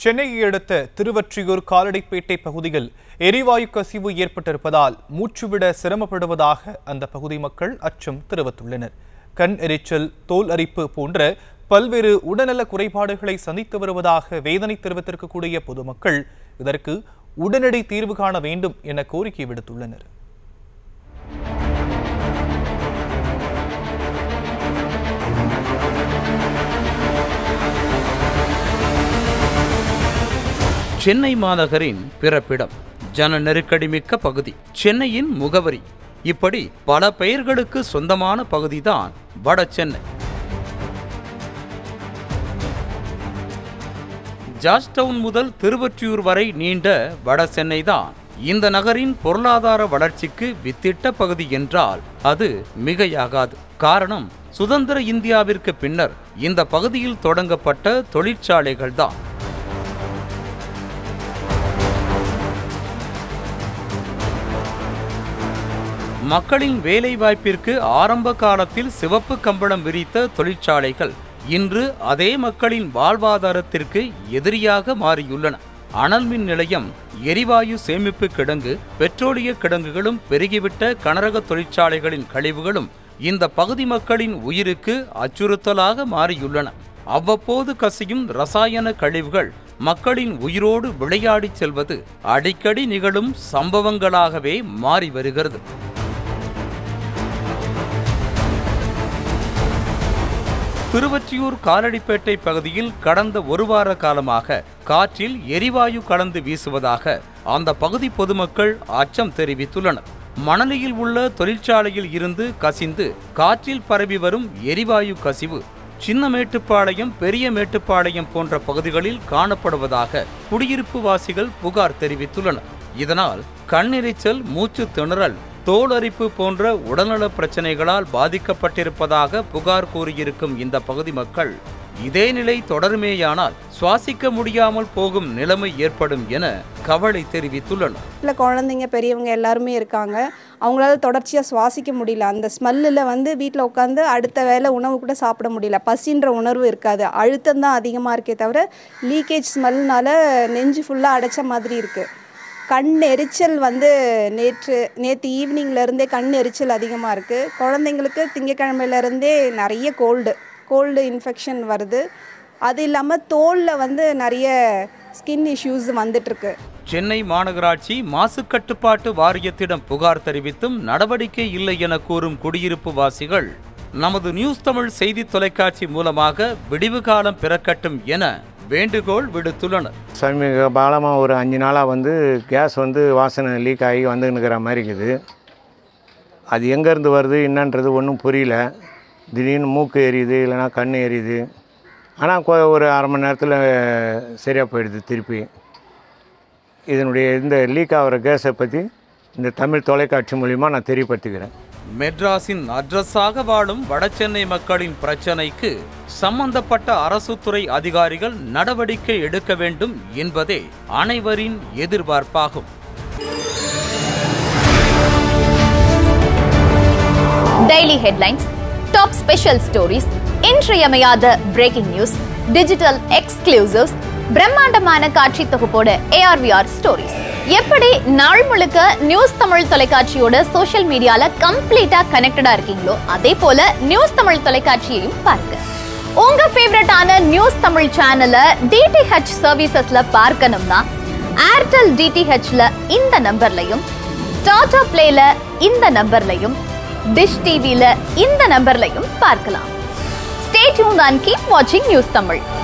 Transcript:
சென்னையை அடுத்த திருவொற்றியூர் காலடிப்பேட்டை பகுதியில் எரிவாயு கசிவு ஏற்பட்டிருப்பதால் மூச்சுவிட சிரமப்படுவதாக அந்த பகுதி மக்கள் அச்சம் தெரிவித்துள்ளனர் கண் எரிச்சல் தோல் அரிப்பு போன்ற பல்வேறு உடல்நல குறைபாடுகளை சந்தித்து வருவதாக வேதனை தெரிவித்திருக்கக்கூடிய பொதுமக்கள் இதற்கு உடனடி தீர்வு காண வேண்டும் என கோரிக்கை விடுத்துள்ளனர் சென்னை மாநகரின் பிறப்பிடம் ஜன நெருக்கடிமிக்க பகுதி சென்னையின் முகவரி இப்படி பல பெயர்களுக்கு சொந்தமான பகுதிதான் வட சென்னை ஜார்ஜ்டவுன் முதல் திருவொற்றியூர் வரை நீண்ட வட சென்னை தான் இந்த நகரின் பொருளாதார வளர்ச்சிக்கு வித்திட்ட பகுதி என்றால் அது மிகையாகாது காரணம் சுதந்திர இந்தியாவிற்கு பின்னர் இந்த பகுதியில் தொடங்கப்பட்ட தொழிற்சாலைகள்தான் மக்களின் வேலைவாய்ப்பிற்கு ஆரம்ப காலத்தில் சிவப்பு கம்பளம் விரித்த தொழிற்சாலைகள் இன்று அதே மக்களின் வாழ்வாதாரத்திற்கு எதிரியாக மாறியுள்ளன அனல் மின் நிலையம் எரிவாயு சேமிப்பு கிடங்கு பெட்ரோலிய கிடங்குகளும் பெருகிவிட்ட கனரக தொழிற்சாலைகளின் கழிவுகளும் இந்த பகுதி மக்களின் உயிருக்கு அச்சுறுத்தலாக மாறியுள்ளன அவ்வப்போது கசியும் ரசாயன கழிவுகள் மக்களின் உயிரோடு விளையாடிச் செல்வது அடிக்கடி நிகழும் சம்பவங்களாகவே மாறி வருகிறது திருவொற்றியூர் காலடிப்பேட்டை பகுதியில் கடந்த ஒரு வார காலமாக காற்றில் எரிவாயு கலந்து வீசுவதாக அந்த பகுதி பொதுமக்கள் அச்சம் தெரிவித்துள்ளனர் மணலியில் உள்ள தொழிற்சாலையில் இருந்து கசிந்து காற்றில் பரவி வரும் எரிவாயு கசிவு சின்ன மேட்டுப்பாளையம் பெரிய மேட்டுப்பாளையம் போன்ற பகுதிகளில் காணப்படுவதாக குடியிருப்பு வாசிகள் புகார் தெரிவித்துள்ளனர் இதனால் கண்ணெரிச்சல் மூச்சு திணறல் தோலரிப்பு போன்ற உடல்நல பிரச்சனைகளால் பாதிக்கப்பட்டிருப்பதாக புகார் கூறியிருக்கும் இந்த பகுதி மக்கள் இதே நிலை தொடருமேயானால் சுவாசிக்க முடியாமல் போகும் நிலைமை ஏற்படும் என கவலை தெரிவித்துள்ளனர் இல்லை குழந்தைங்க பெரியவங்க எல்லாருமே இருக்காங்க அவங்களால தொடர்ச்சியாக சுவாசிக்க முடியல அந்த ஸ்மெல்லில் வந்து வீட்டில் உட்காந்து அடுத்த வேளை உணவு கூட சாப்பிட முடியல பசின்ற உணர்வு இருக்காது அழுத்தம் தான் அதிகமாக இருக்கே தவிர லீக்கேஜ் ஸ்மெல்னால நெஞ்சு ஃபுல்லாக அடைச்ச மாதிரி இருக்குது கண் எரிச்சல் வந்து நேற்று நேற்று ஈவினிங்லேருந்தே கண் எரிச்சல் அதிகமாக இருக்குது குழந்தைங்களுக்கு திங்கக்கிழமையிலேருந்தே நிறைய கோல்டு கோல்டு இன்ஃபெக்ஷன் வருது அது இல்லாமல் தோலில் வந்து நிறைய ஸ்கின் இஷ்யூஸ் வந்துட்டுருக்கு சென்னை மாநகராட்சி மாசு கட்டுப்பாட்டு வாரியத்திடம் புகார் தெரிவித்தும் நடவடிக்கை இல்லை என கூறும் குடியிருப்பு வாசிகள் நமது நியூஸ் தமிழ் செய்தி தொலைக்காட்சி மூலமாக விடிவு காலம் பிறக்கட்டும் என வேண்டுகோள் விடுத்துள்ளனர் சமீப காலமாக ஒரு அஞ்சு நாளாக வந்து கேஸ் வந்து வாசனை லீக் ஆகி வந்துன்னுக்கிற மாதிரி இருக்குது அது எங்கேருந்து வருது என்னன்றது ஒன்றும் புரியல திடீர்னு மூக்கு எரியுது இல்லைன்னா கண் எரியுது ஆனால் கொ- ஒரு அரை மணி நேரத்தில் சரியாக போயிடுது திருப்பி இதனுடைய இந்த லீக் ஆகிற கேஸை பற்றி இந்த தமிழ் தொலைக்காட்சி மூலிமா நான் தெரியப்படுத்திக்கிறேன் மெட்ராஸின் அட்ரஸாக வாழும் வடசென்னை மக்களின் பிரச்சனைக்கு சம்பந்தப்பட்ட அரசு துறை அதிகாரிகள் நடவடிக்கை எடுக்க வேண்டும் என்பதே அனைவரின் எதிர்பார்ப்பாகும் daily headlines top special stories இன்றியமையாத பிரேக்கிங் நியூஸ் டிஜிட்டல் எக்ஸ்க்ளூசிவ்ஸ் பிரம்மாண்டமான காட்சி தொகுப்போட ஏஆர்விஆர் ஸ்டோரிஸ் எப்படி நாள் முழுக்க நியூஸ் தமிழ் தொலைக்காட்சியோட சோஷியல் மீடியால கம்ப்ளீட்டா கனெக்டடா இருக்கீங்களோ அதே போல நியூஸ் தமிழ் தொலைக்காட்சியையும் பாருங்க உங்க ஃபேவரட்டான நியூஸ் தமிழ் சேனலை டிடிஹெச் சர்வீசஸ்ல பார்க்கணும்னா ஏர்டெல் டிடிஹெச்ல இந்த நம்பர்லையும் டாடா பிளேல இந்த நம்பர்லையும் டிஷ் டிவில இந்த நம்பர்லையும் பார்க்கலாம் ஸ்டே டியூன் அண்ட் கீப் வாட்சிங் நியூஸ் தமிழ்